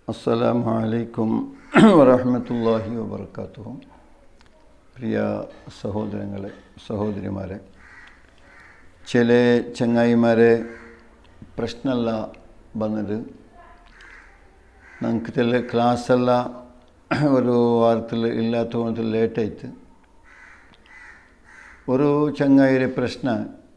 അസ്സലാമു അലൈക്കും വറഹമത്തല്ലാഹി വബർക്കാത്തു പ്രിയ സഹോദരങ്ങളെ സഹോദരിമാരെ ചില ചങ്ങായിമാരെ പ്രശ്നമല്ല വന്നത് നമുക്ക് ചില ക്ലാസ്സെല്ല ഒരു വാരത്തിൽ ഇല്ലാത്തതുകൊണ്ട് ലേറ്റായിട്ട് ഒരു ചങ്ങായിരെ പ്രശ്ന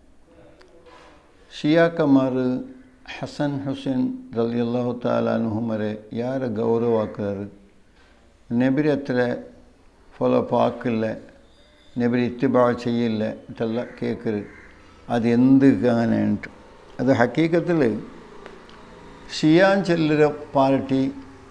ഷിയാക്കന്മാർ ಹಸನ್ ಹುಸೇನ್ ರಲಿಯಲ್ಲಾಹು ತಾಲಾನುಹುಮರೆ ಯಾರ ಗೌರವ ಹಾಕಿದಾರೆ ನೆಬಿರಿ ಹತ್ರ ಫಾಲೋಅಪ್ ಹಾಕಿಲ್ಲ ನೆಬಿರಿ ಇತ್ತಿಬಾ ചെയ്യില്ല ഇതെല്ല കേൾക്കരുത് അത് എന്ത് അങ്ങനെ ഉണ്ട് അത് ഹക്കീക്കത്തിൽ ഷിയാൻ ചെല്ലര പാർട്ടി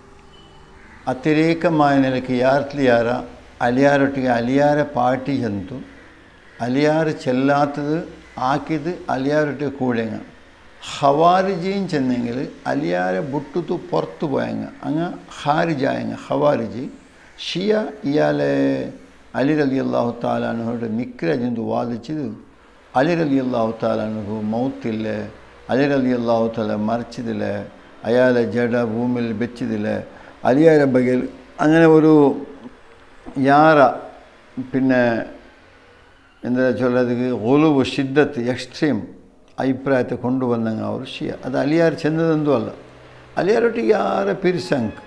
ಅತಿರೇಕമായ ನೆಲಕ್ಕೆ ಯಾರ್ಲಿ ಯಾರ ಅಲಿಯಾರೊಟ್ಟಿಗೆ ಅಲಿಯಾರ ಪಾರ್ಟಿ ಜಂತು ಅಲಿಯಾರು ಚೆಲ್ಲಾತದು ಹಾಕಿದ್ದು ಅಲಿಯಾರೊಟ್ಟಿಗೆ ಕೂಡೆಂಗ ഹവാരിജിയും ചെന്നെങ്കിൽ അലിയാരെ ബുട്ടുത്തു പുറത്തു പോയങ്ങ അങ്ങ് ഹാരിജായങ്ങ ഹവാരിജി ഷിയ ഇയാളെ അലി അലി അള്ളാഹു താലാനുഹോട് നിക്രജെന്ന് വാദിച്ചത് അലി അലി അള്ളാഹു താലാനുഹു മൗത്തില്ല അലി അലി അള്ളാഹു താല മറിച്ചതില്ല അയാളെ ജഡ ഭൂമിയിൽ വെച്ചതില്ല അലിയാരെ ബഗൽ അങ്ങനെ ഒരു യാറ പിന്നെ എന്താ ചൊല്ലത് ഒലുവ് ഷിദ്ദത്ത് എക്സ്ട്രീം ಅಭಿಪ್ರಾಯತೆ ಕೊಂಡು ಬಂದಂಗೆ ಅವರು ಶಿಯ ಅದು ಅಲಿಯಾರು ಚೆಂದದಂದು ಅಲ್ಲ ಅಲಿಯಾರೊಟ್ಟಿಗೆ ಯಾರ ಪಿರ್ಸಂಕ್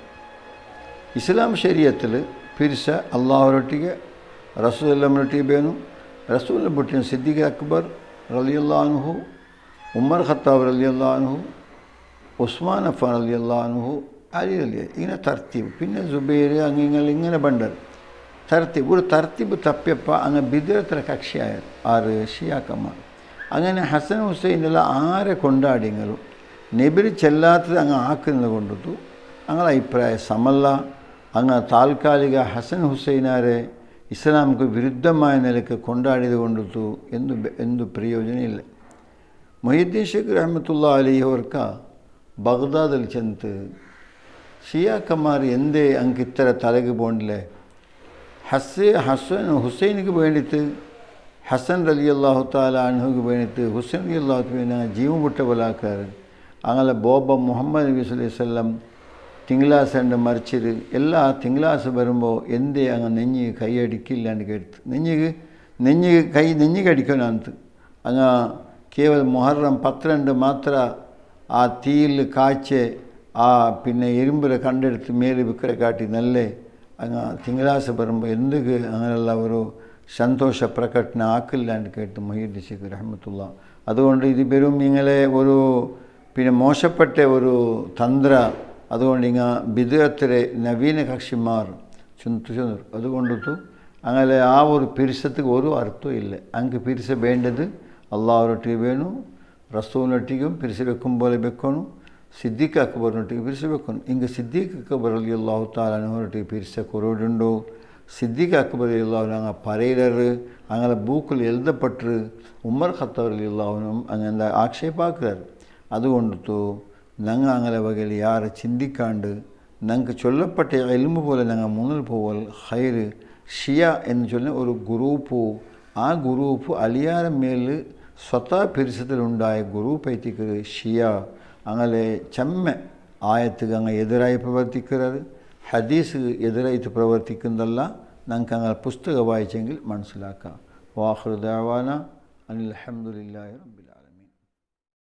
ಇಸ್ಲಾಂ ಶರೀಯത്തിൽ ಪಿರ್ಸ ಅಲ್ಲಾಹರೊಟ್ಟಿಗೆ ರಸೂಲ್ಲಮ್ಮನೊಟ್ಟಿಗೆ ಬೇನು ರಸೂಲ್ಲ ಬಿಟ್ಟಿನ ಸಿದ್ದಿಗೆ ಅಕ್ಬರ್ ರಲಿಯಲ್ಲಾನುಹು ಉಮರ್ ಖತ್ತಾಬ್ ರಲಿಯಲ್ಲಾನುಹು ഉസ്മാൻ അഫാൻ അലി അള്ളാഹുഹു അലി അലി ഇങ്ങനെ തർത്തീബ് പിന്നെ സുബൈർ അങ്ങിങ്ങൾ ഇങ്ങനെ ബണ്ടർ തർത്തീബ് ഒരു തർത്തീബ് തപ്പിയപ്പോൾ അങ്ങ് ബിദുരത്ര കക്ഷിയായ ആറ് ഷിയാക്കന്മാർ അങ്ങനെ ഹസൻ ഹുസൈനെല്ലാം ആരെ കൊണ്ടാടിങ്ങളും നെബിരി ചെല്ലാത്തത് അങ്ങ് ആക്കുന്നത് കൊണ്ടു അങ്ങനെ അഭിപ്രായ സമല്ല അങ്ങ് താൽക്കാലിക ഹസൻ ഹുസൈനാരെ ഇസ്ലാമിക്ക് വിരുദ്ധമായ നിലയ്ക്ക് കൊണ്ടാടിയത് കൊണ്ടിട്ടു എന്തു എന്തു പ്രയോജനമില്ല മൊഹീദ്ദീൻ ഷേഖ് റഹമത്തുള്ള അലിയവർക്ക ബഗ്ദാദിൽ ചെന്ന് ഷിയാക്കന്മാർ എന്തേ അങ്ങ് ഇത്ര തലക്ക് പോണ്ടില്ലേ ഹസ് ഹസൻ ഹുസൈനിക്ക് വേണ്ടിയിട്ട് ഹസൻ അലി അള്ളാഹു താല അൻഹുക്ക് വേണ്ടിയിട്ട് ഹുസൈൻ അലി അള്ളാഹുക്ക് വേണ്ടി ജീവൻ വിട്ട പോലാക്കാറ് അങ്ങനെ ബോബ മുഹമ്മദ് നബി അലൈഹി സ്വല്ലം തിങ്കളാസ് ഉണ്ട് മറിച്ചത് എല്ലാ തിങ്കളാസ് വരുമ്പോൾ എന്തേ അങ്ങ് നെഞ്ഞ് കൈ അടിക്കില്ലാണ്ട് കേട്ട് നെഞ്ഞ് നെഞ്ഞ് കൈ നെഞ്ഞ് കടിക്കാനകത്ത് അങ്ങ് കേവൽ മുഹറം പന്ത്രണ്ട് മാത്ര ആ തീയിൽ കാച്ച് ആ പിന്നെ എരുമ്പിലെ കണ്ടെടുത്ത് മേല് വിക്കരെ കാട്ടി നല്ലേ അങ്ങ് തിങ്കളാസ് വരുമ്പോൾ എന്തൊക്കെ അങ്ങനെയുള്ള ഒരു സന്തോഷ പ്രകടന ആക്കില്ലാണ്ട് കേട്ട് മൊഹീദ് ഷേഖ് റഹമത്തുള്ള അതുകൊണ്ട് ഇത് വെറും നിങ്ങളെ ഒരു പിന്നെ മോശപ്പെട്ട ഒരു തന്ത്ര അതുകൊണ്ട് ഇങ്ങ ബിദുരത്തിലെ നവീന കക്ഷിമാർ ചുന്തു ചുന്തു അതുകൊണ്ടു അങ്ങനെ ആ ഒരു പിരിസത്തിക്ക് ഒരു അർത്ഥവും ഇല്ല അങ്ങ് പിരിസ വേണ്ടത് അള്ളാഹുരൊട്ടിಗೆ വേണു റസൂലിനൊട്ടിക്കും പിരിച്ച് വെക്കും പോലെ വെക്കണം സിദ്ദീഖ് അക്ബറിനൊട്ടിಗೆ പിരിച്ച് വെക്കണം ഇങ്ങ് സിദ്ദീഖ് അക്ബർ അലി അള്ളാഹു താലാനോരൊട്ടിಗೆ പിരിച്ച കുറവുണ്ടോ സിദ്ദീഖ് അക്ബർ അള്ളാഹുനും അങ്ങ് പറയിലറ് അങ്ങനെ ബൂക്കിൽ എഴുതപ്പെട്ട് ഉമ്മർ ഖത്തർ അള്ളാഹുനും അങ്ങനെ ആക്ഷേപാക്കുകയാണ് അതുകൊണ്ടിട്ടു ഞങ്ങൾ അങ്ങനെ വകയിൽ യാരെ ചിന്തിക്കാണ്ട് ഞങ്ങൾക്ക് ചൊല്ലപ്പെട്ട എലുമ്പ് പോലെ ഞങ്ങൾ മുന്നിൽ പോവൽ ഹൈറ് ഷിയ എന്ന് ചൊല്ലുന്ന ഒരു ഗ്രൂപ്പ് ആ ഗ്രൂപ്പ് അലിയാര മേൽ സ്വത പിരിസത്തിലുണ്ടായ ഗ്രൂപ്പ് എത്തിക്ക് ഷിയ അങ്ങനെ ചെമ്മ ആയത്തുക്ക് അങ്ങ് എതിരായി പ്രവർത്തിക്കുന്നത് ഹദീസ് എതിരായിട്ട് പ്രവർത്തിക്കുന്നതല്ല ഞങ്ങൾക്ക് അങ്ങനെ പുസ്തകം വായിച്ചെങ്കിൽ മനസ്സിലാക്കാം വാഹൃദാവാന അനിൽ അഹമ്മദില്ലാഹി റബ്ബില